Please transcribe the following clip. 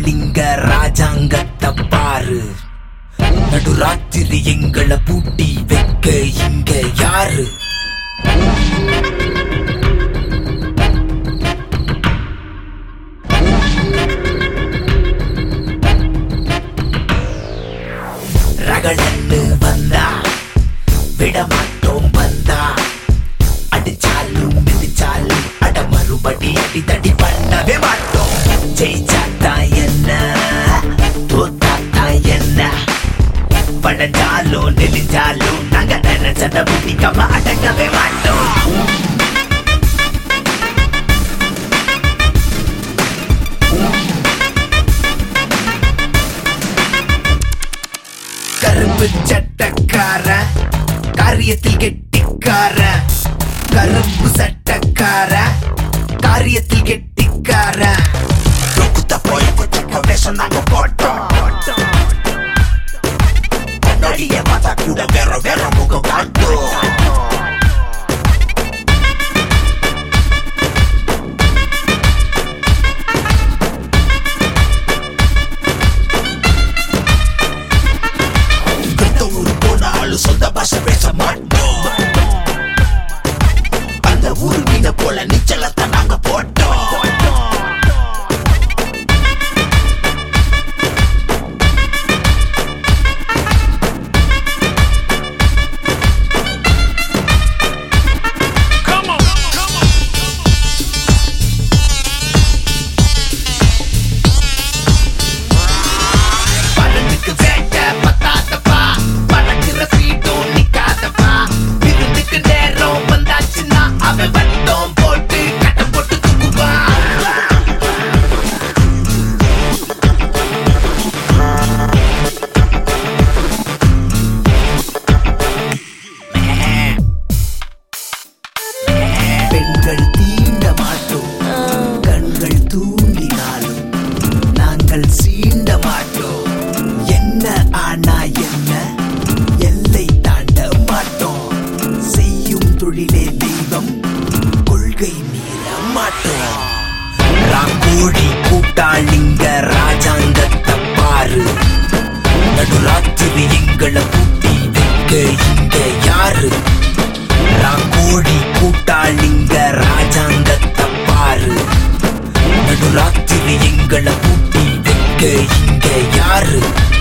கூட்டாளிங்க ராஜாங்கத்தை பாரு நடுராத்திரி எங்களை பூட்டி வைக்க இங்க யாரு ரகளன்னு வந்தா விடமாட்டோம் வந்தா அடிச்சாலும் மிதிச்சாலும் அட மறுபடி அடி தடி பண்ணவே மாட்டோம் ஜெயிச்சாத்தா என்ன தோத்தாத்தா என்ன படைஞ்சாலும் நெளிஞ்சாலும் நாங்க நினைச்சத முடிக்காம அடங்கவே மாட்டோம் கரும்பு சட்டக்கார காரியத்தில் கெட்டிக்கார கரும்பு சட்டக்கார காரியத்தில் கெட்டிக்கார குத்த போய் குத்த வேஷம் நாங்க போட்டோம் நடிய பார்த்தா கூட வேற வேற முகம் காட்டும் எந்த ஊரு போனாலும் சொந்த பாஷை பேச மாட்டோம் அந்த ஊரு மீன போல நீச்சலத்தை நாங்க போட்டோம் பலனுக்கு வேட்ட பத்தாதப்பா பறக்கிற சீட்டும் நிக்காதப்பா விருந்துக்கு நேரம் வந்தாச்சுன்னா அவன் வட்டம் போட்டு கட்டம் போட்டு தூக்குவா பெண்கள் தீண்ட மாட்டோம் கண்கள் தூண்டினாலும் நாங்கள் சீண்ட மாட்டோம் என்ன ஆனா என்ன எல்லை தாண்ட மாட்டோம் செய்யும் தொழிலே தெய்வம் கொள்கை மீற மாட்டோம் ராங்கோழி கூட்டாளிங்க ராஜாங்கத்தை பாரு நடுராத்திரி எங்களை பூட்டி வைக்க இங்க யாரு ராங்கோழி கூட்டாளிங்க ராஜாங்கத்தை பாரு நடுராத்திரி எங்களை பூட்டி வைக்க இங்க யாரு